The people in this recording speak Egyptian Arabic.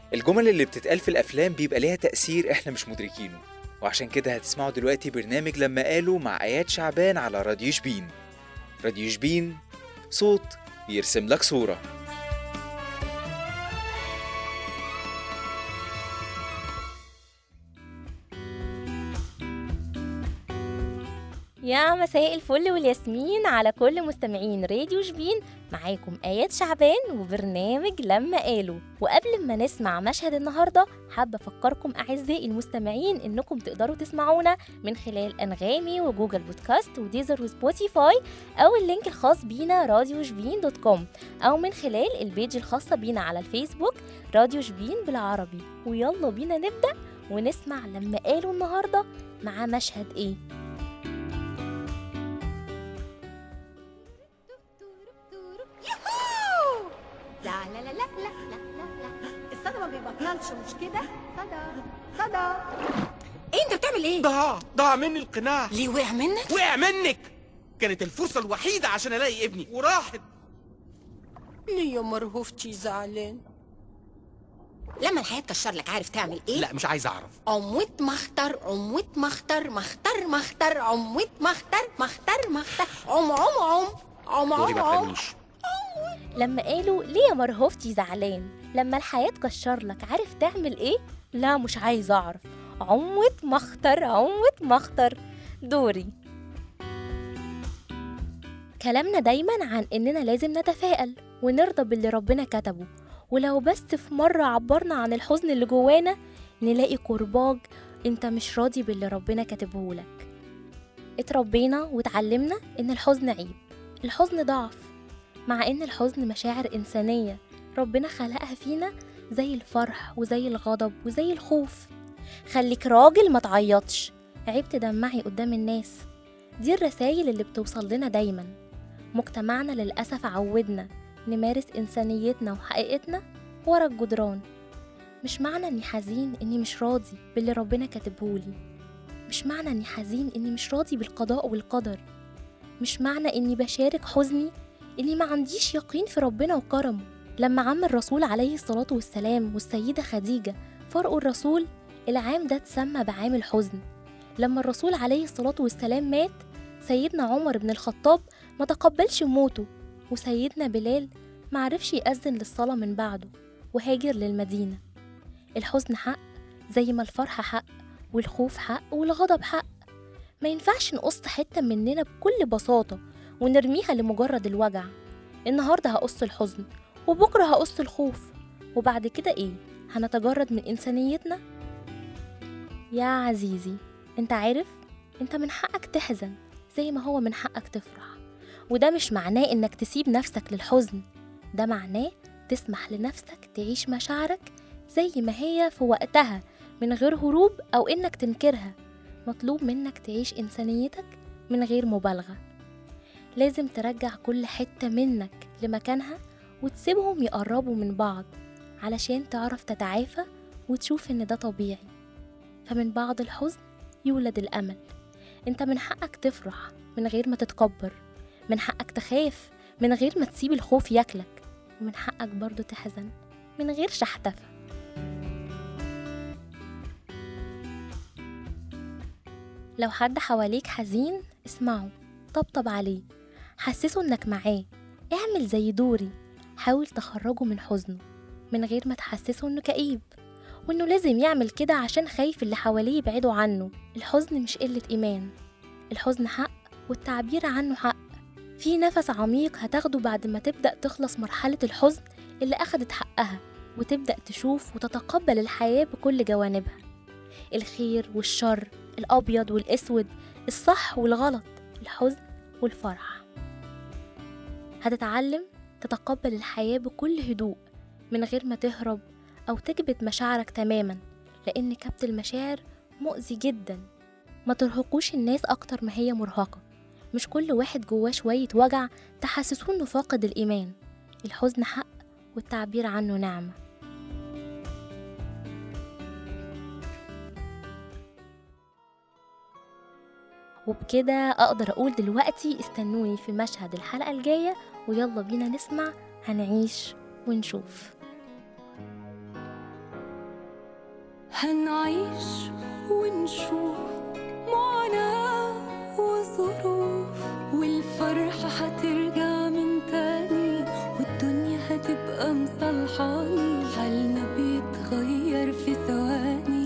الجمل اللي بتتقال في الأفلام بيبقى ليها تأثير إحنا مش مدركينه وعشان كده هتسمعوا دلوقتي برنامج لما قالوا مع آيات شعبان على راديو شبين راديو شبين صوت يرسم لك صورة يا مساء الفل والياسمين على كل مستمعين راديو شبين معاكم آيات شعبان وبرنامج لما قالوا وقبل ما نسمع مشهد النهاردة حابة أفكركم أعزائي المستمعين إنكم تقدروا تسمعونا من خلال أنغامي وجوجل بودكاست وديزر وسبوتيفاي أو اللينك الخاص بينا راديو شبين دوت كوم أو من خلال البيج الخاصة بينا على الفيسبوك راديو شبين بالعربي ويلا بينا نبدأ ونسمع لما قالوا النهاردة مع مشهد إيه يوهو لا لا لا لا لا لا لا لا الصدى ما بيبطلش مش كده صدى صدى ايه انت بتعمل ايه ضاع ضاع مني القناع ليه وقع منك وقع منك كانت الفرصة الوحيدة عشان ألاقي ابني وراحت ليه يا مرهوفتي زعلان لما الحياة تكشر لك عارف تعمل ايه لا مش عايز أعرف عموت مختار عموت مختار مختار مختار عموت مختار مختار مختار عم عم عم عم دوري عم ما عم تغنيش لما قالوا ليه يا مرهوفتي زعلان لما الحياة تكشر لك عارف تعمل ايه؟ لا مش عايز اعرف عموت مختر عموت مختر دوري كلامنا دايما عن اننا لازم نتفائل ونرضى باللي ربنا كتبه ولو بس في مرة عبرنا عن الحزن اللي جوانا نلاقي كرباج انت مش راضي باللي ربنا كاتبهولك اتربينا واتعلمنا ان الحزن عيب الحزن ضعف مع ان الحزن مشاعر انسانيه ربنا خلقها فينا زي الفرح وزي الغضب وزي الخوف خليك راجل ما تعيطش عيب تدمعي قدام الناس دي الرسائل اللي بتوصل لنا دايما مجتمعنا للأسف عودنا نمارس إنسانيتنا وحقيقتنا ورا الجدران مش معنى إني حزين إني مش راضي باللي ربنا كاتبهولي مش معنى إني حزين إني مش راضي بالقضاء والقدر مش معنى إني بشارك حزني إني ما عنديش يقين في ربنا وكرمه لما عم الرسول عليه الصلاة والسلام والسيدة خديجة فرقوا الرسول العام ده اتسمى بعام الحزن لما الرسول عليه الصلاة والسلام مات سيدنا عمر بن الخطاب ما تقبلش موته وسيدنا بلال معرفش يأذن للصلاة من بعده وهاجر للمدينة الحزن حق زي ما الفرح حق والخوف حق والغضب حق ما ينفعش نقص حتة مننا بكل بساطة ونرميها لمجرد الوجع النهاردة هقص الحزن وبكرة هقص الخوف وبعد كده ايه هنتجرد من إنسانيتنا يا عزيزي انت عارف انت من حقك تحزن زي ما هو من حقك تفرح وده مش معناه انك تسيب نفسك للحزن ده معناه تسمح لنفسك تعيش مشاعرك زي ما هي في وقتها من غير هروب أو إنك تنكرها مطلوب منك تعيش إنسانيتك من غير مبالغة لازم ترجع كل حتة منك لمكانها وتسيبهم يقربوا من بعض علشان تعرف تتعافى وتشوف إن ده طبيعي فمن بعض الحزن يولد الأمل انت من حقك تفرح من غير ما تتكبر من حقك تخاف من غير ما تسيب الخوف ياكلك ومن حقك برضو تحزن من غير شحتفة لو حد حواليك حزين اسمعه طبطب عليه حسسه انك معاه اعمل زي دوري حاول تخرجه من حزنه من غير ما تحسسه انه كئيب وانه لازم يعمل كده عشان خايف اللي حواليه يبعدوا عنه الحزن مش قلة ايمان الحزن حق والتعبير عنه حق في نفس عميق هتاخده بعد ما تبدأ تخلص مرحلة الحزن اللي أخدت حقها وتبدأ تشوف وتتقبل الحياة بكل جوانبها الخير والشر الأبيض والأسود الصح والغلط الحزن والفرح هتتعلم تتقبل الحياة بكل هدوء من غير ما تهرب أو تكبت مشاعرك تماما لأن كبت المشاعر مؤذي جدا ما ترهقوش الناس أكتر ما هي مرهقة مش كل واحد جواه شوية وجع تحسسوه إنه فاقد الإيمان الحزن حق والتعبير عنه نعمة وبكده أقدر أقول دلوقتي استنوني في مشهد الحلقة الجاية ويلا بينا نسمع هنعيش ونشوف هنعيش ونشوف معاناة وظروف والفرحة هترجع من تاني والدنيا هتبقى مصلحاني حالنا بيتغير في ثواني